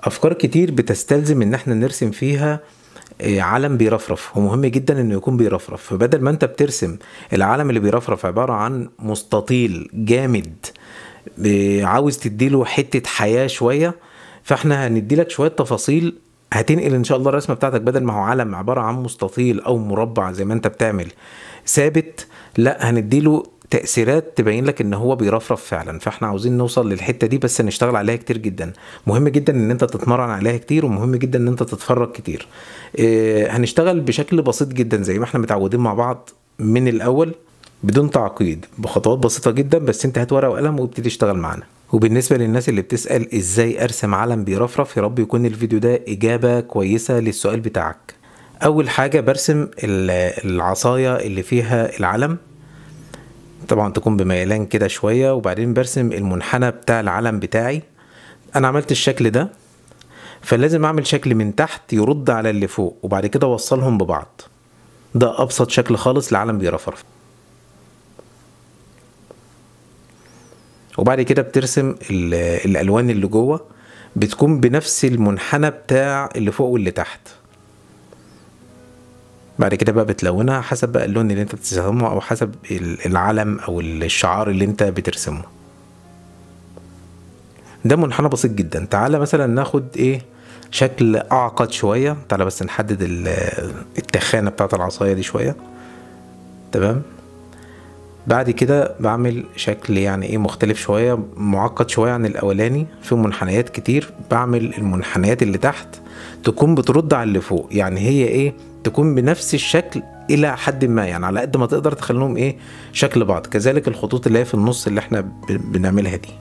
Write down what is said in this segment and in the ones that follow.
افكار كتير بتستلزم ان احنا نرسم فيها آه، علم بيرفرف ومهم جدا انه يكون بيرفرف فبدل ما انت بترسم العلم اللي بيرفرف عبارة عن مستطيل جامد آه، عاوز تديله حتة حياة شوية فاحنا هنديلك شوية تفاصيل هتنقل ان شاء الله الرسمة بتاعتك بدل ما هو علم عبارة عن مستطيل او مربع زي ما انت بتعمل ثابت لا هنديله تأثيرات تبين لك ان هو بيرفرف فعلا فاحنا عاوزين نوصل للحتة دي بس نشتغل عليها كتير جدا مهم جدا ان انت تتمرن عليها كتير ومهم جدا ان انت تتفرج كتير اه هنشتغل بشكل بسيط جدا زي ما احنا متعودين مع بعض من الاول بدون تعقيد بخطوات بسيطة جدا بس انت هات ورقة وقلم وابتدي اشتغل معانا وبالنسبة للناس اللي بتسأل ازاي ارسم علم بيرفرف يا رب يكون الفيديو ده اجابة كويسة للسؤال بتاعك اول حاجة برسم ال- العصاية اللي فيها العلم طبعا تكون بميلان كده شوية وبعدين برسم المنحنى بتاع العلم بتاعي انا عملت الشكل ده فلازم اعمل شكل من تحت يرد على اللي فوق وبعد كده اوصلهم ببعض ده ابسط شكل خالص لعلم بيرفرف وبعد كده بترسم ال- الالوان اللي جوه بتكون بنفس المنحنى بتاع اللي فوق واللي تحت بعد كده بقى بتلونها حسب بقى اللون اللي انت بتستخدمه او حسب ال- العلم او الشعار اللي انت بترسمه ده منحنى بسيط جدا تعالى مثلا ناخد ايه شكل اعقد شوية تعالى بس نحدد ال- التخانة بتاعت العصاية دي شوية تمام بعد كده بعمل شكل يعني ايه مختلف شوية معقد شوية عن الاولاني في منحنيات كتير بعمل المنحنيات اللي تحت تكون بترد على اللي فوق يعني هي ايه تكون بنفس الشكل الى حد ما يعني على قد ما تقدر تخليهم ايه شكل بعض كذلك الخطوط اللي هي في النص اللي احنا ب- بنعملها دي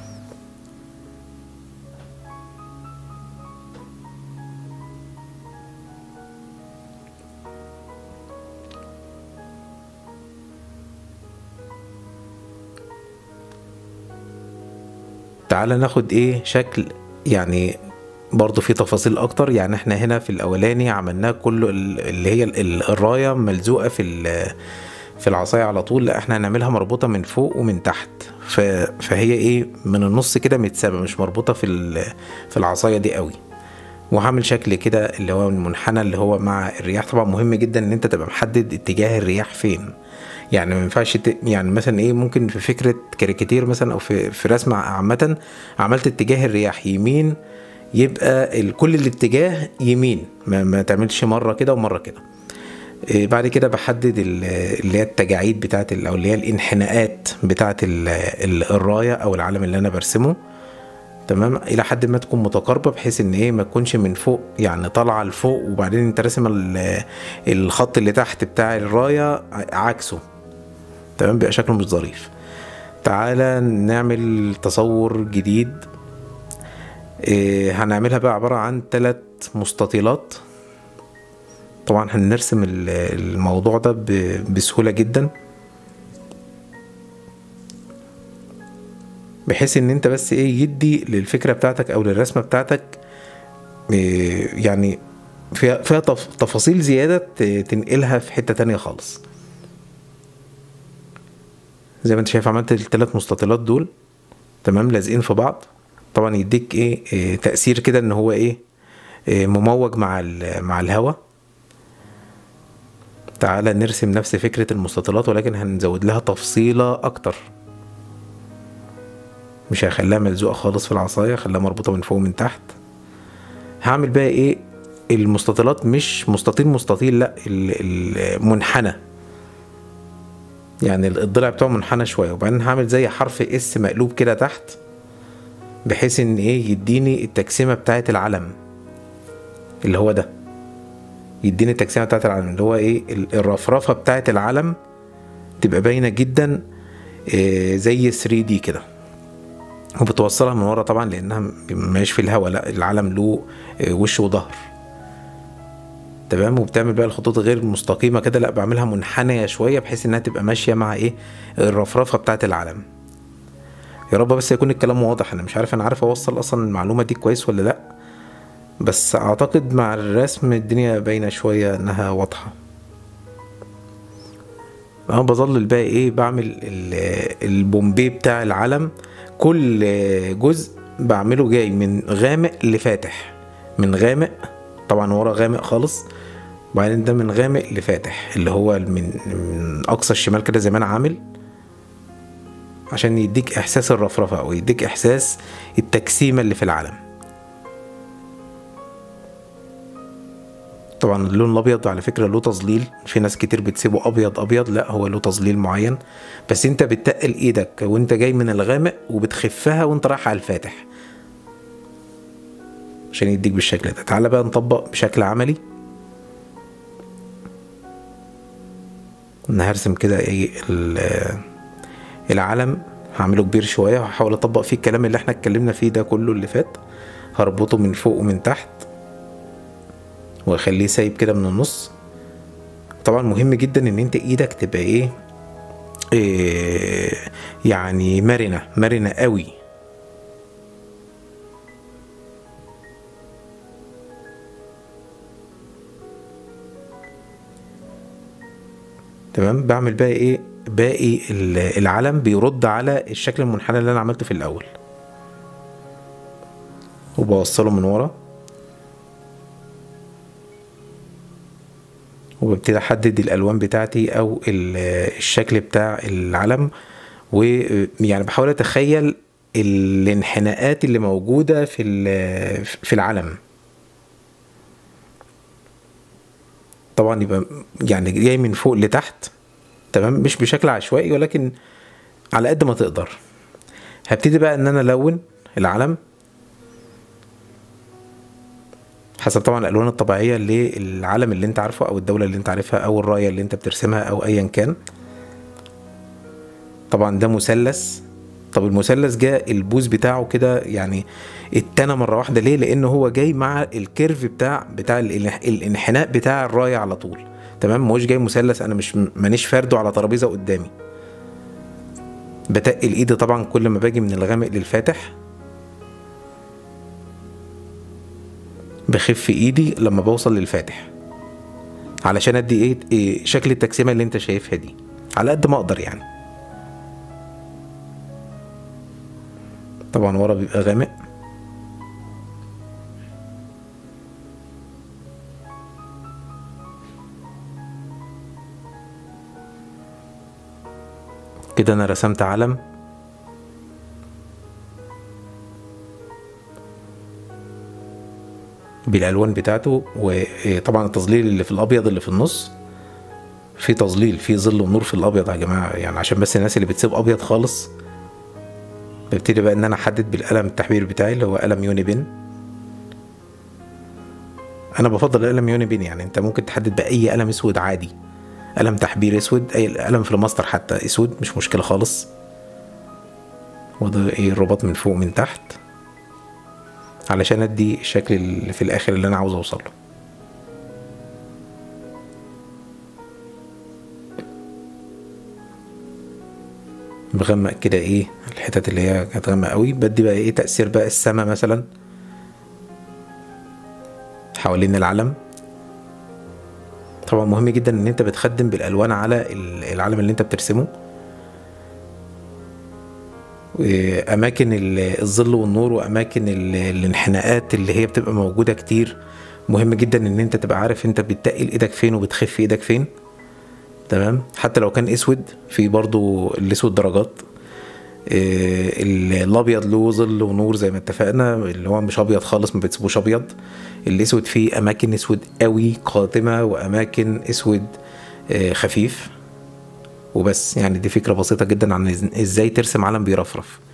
تعالى ناخد ايه شكل يعني برضو في تفاصيل اكتر يعني احنا هنا في الاولاني عملناه كله ال- اللي هي ال- ال- الرايه ملزوقه في ال- في العصايه على طول لا احنا هنعملها مربوطه من فوق ومن تحت ف- فهي ايه من النص كده متسابه مش مربوطه في ال- في العصايه دي قوي وهعمل شكل كده اللي هو المنحنى اللي هو مع الرياح طبعا مهم جدا ان انت تبقى محدد اتجاه الرياح فين يعني ما ينفعش ت... يعني مثلا ايه ممكن في فكره كاريكاتير مثلا او في في رسمه عامه عملت اتجاه الرياح يمين يبقى ال- كل الاتجاه يمين ما, ما تعملش مره كده ومره كده إيه بعد كده بحدد ال- اللي هي التجاعيد بتاعت ال- او اللي هي الانحناءات بتاعت ال- ال- الرايه او العلم اللي انا برسمه تمام الى حد ما تكون متقاربه بحيث ان ايه ما تكونش من فوق يعني طالعه لفوق وبعدين انت راسم ال- الخط اللي تحت بتاع الرايه ع- عكسه تمام بيبقى شكله مش ظريف تعالى نعمل تصور جديد إيه هنعملها بقى عبارة عن ثلاث مستطيلات طبعا هنرسم ال- الموضوع ده ب- بسهولة جدا بحيث ان انت بس ايه يدي للفكرة بتاعتك او للرسمة بتاعتك إيه يعني فيها فيها تف- تفاصيل زيادة ت- تنقلها في حتة تانية خالص زي ما انت شايف عملت الثلاث مستطيلات دول تمام لازقين في بعض طبعا يديك ايه, إيه تأثير كده ان هو ايه, إيه مموج مع ال- مع الهواء تعالى نرسم نفس فكرة المستطيلات ولكن هنزود لها تفصيلة اكتر مش هخليها ملزوقة خالص في العصاية خليها مربوطة من فوق ومن تحت هعمل بقى ايه المستطيلات مش مستطيل مستطيل لا ال- المنحنى يعني الضلع بتاعه منحنى شويه وبعدين هعمل زي حرف اس مقلوب كده تحت بحيث ان ايه يديني التقسيمه بتاعه العلم اللي هو ده يديني التقسيمه بتاعه العلم اللي هو ايه ال- الرفرفه بتاعه العلم تبقى باينه جدا إيه زي 3 دي كده وبتوصلها من ورا طبعا لانها مش في الهواء لا العلم له إيه، وش وظهر تمام وبتعمل بقى الخطوط غير مستقيمه كده لا بعملها منحنيه شويه بحيث انها تبقى ماشيه مع ايه الرفرفه بتاعه العلم يا رب بس يكون الكلام واضح انا مش عارف انا عارف اوصل اصلا المعلومه دي كويس ولا لا بس اعتقد مع الرسم الدنيا باينه شويه انها واضحه انا بظل بقى ايه بعمل ال- البومبي بتاع العلم كل جزء بعمله جاي من غامق لفاتح من غامق طبعا ورا غامق خالص وبعدين ده من غامق لفاتح اللي هو من, من اقصى الشمال كده زي ما انا عامل عشان يديك احساس الرفرفه او يديك احساس التجسيمه اللي في العلم طبعا اللون الابيض على فكره له تظليل في ناس كتير بتسيبه ابيض ابيض لا هو له تظليل معين بس انت بتتقل ايدك وانت جاي من الغامق وبتخفها وانت رايح على الفاتح عشان يديك بالشكل ده تعالى بقى نطبق بشكل عملي انا هرسم كده ايه العلم هعمله كبير شويه وهحاول اطبق فيه الكلام اللي احنا اتكلمنا فيه ده كله اللي فات هربطه من فوق ومن تحت واخليه سايب كده من النص طبعا مهم جدا ان انت ايدك تبقى ايه, إيه يعني مرنه مرنه قوي تمام بعمل بقى ايه باقي العلم بيرد على الشكل المنحنى اللي انا عملته في الاول وبوصله من ورا وببتدي احدد الالوان بتاعتي او الشكل بتاع العلم ويعني بحاول اتخيل الانحناءات اللي موجوده في في العلم طبعا يبقى يعني جاي من فوق لتحت تمام مش بشكل عشوائي ولكن على قد ما تقدر هبتدي بقى ان انا الون العلم حسب طبعا الالوان الطبيعيه للعلم اللي انت عارفه او الدوله اللي انت عارفها او الرايه اللي انت بترسمها او ايا كان طبعا ده مثلث طب المثلث جاء البوز بتاعه كده يعني اتنى مره واحده ليه لان هو جاي مع الكيرف بتاع بتاع الانحناء بتاع الرايه على طول تمام مش جاي مثلث انا مش مانيش فارده على ترابيزه قدامي بتقل ايدي طبعا كل ما باجي من الغامق للفاتح بخف ايدي لما بوصل للفاتح علشان ادي ايه, إيه شكل التقسيمه اللي انت شايفها دي على قد ما اقدر يعني طبعا ورا بيبقى غامق كده انا رسمت علم بالالوان بتاعته وطبعا التظليل اللي في الابيض اللي في النص في تظليل في ظل ونور في الابيض يا جماعه يعني عشان بس الناس اللي بتسيب ابيض خالص ببتدي بقى ان انا احدد بالقلم التحبير بتاعي اللي هو قلم يوني بن انا بفضل القلم يوني بن يعني انت ممكن تحدد باي قلم اسود عادي قلم تحبير اسود اي قلم في الماستر حتى اسود مش مشكله خالص وده ايه الرباط من فوق من تحت علشان ادي الشكل اللي في الاخر اللي انا عاوز اوصله بغمق كده ايه الحتت اللي هي كانت غامقه قوي بدي بقى ايه تاثير بقى السما مثلا حوالين العلم طبعا مهم جدا ان انت بتخدم بالالوان على العلم اللي انت بترسمه واماكن الظل والنور واماكن الانحناءات اللي هي بتبقى موجوده كتير مهم جدا ان انت تبقى عارف انت بتتقل ايدك فين وبتخف ايدك فين تمام حتى لو كان اسود في برضو الاسود درجات الابيض له ظل ونور زي ما اتفقنا اللي هو مش ابيض خالص ما بتسيبوش ابيض الاسود فيه اماكن اسود قوي قاتمه واماكن اسود خفيف وبس يعني دي فكره بسيطه جدا عن ازاي ترسم علم بيرفرف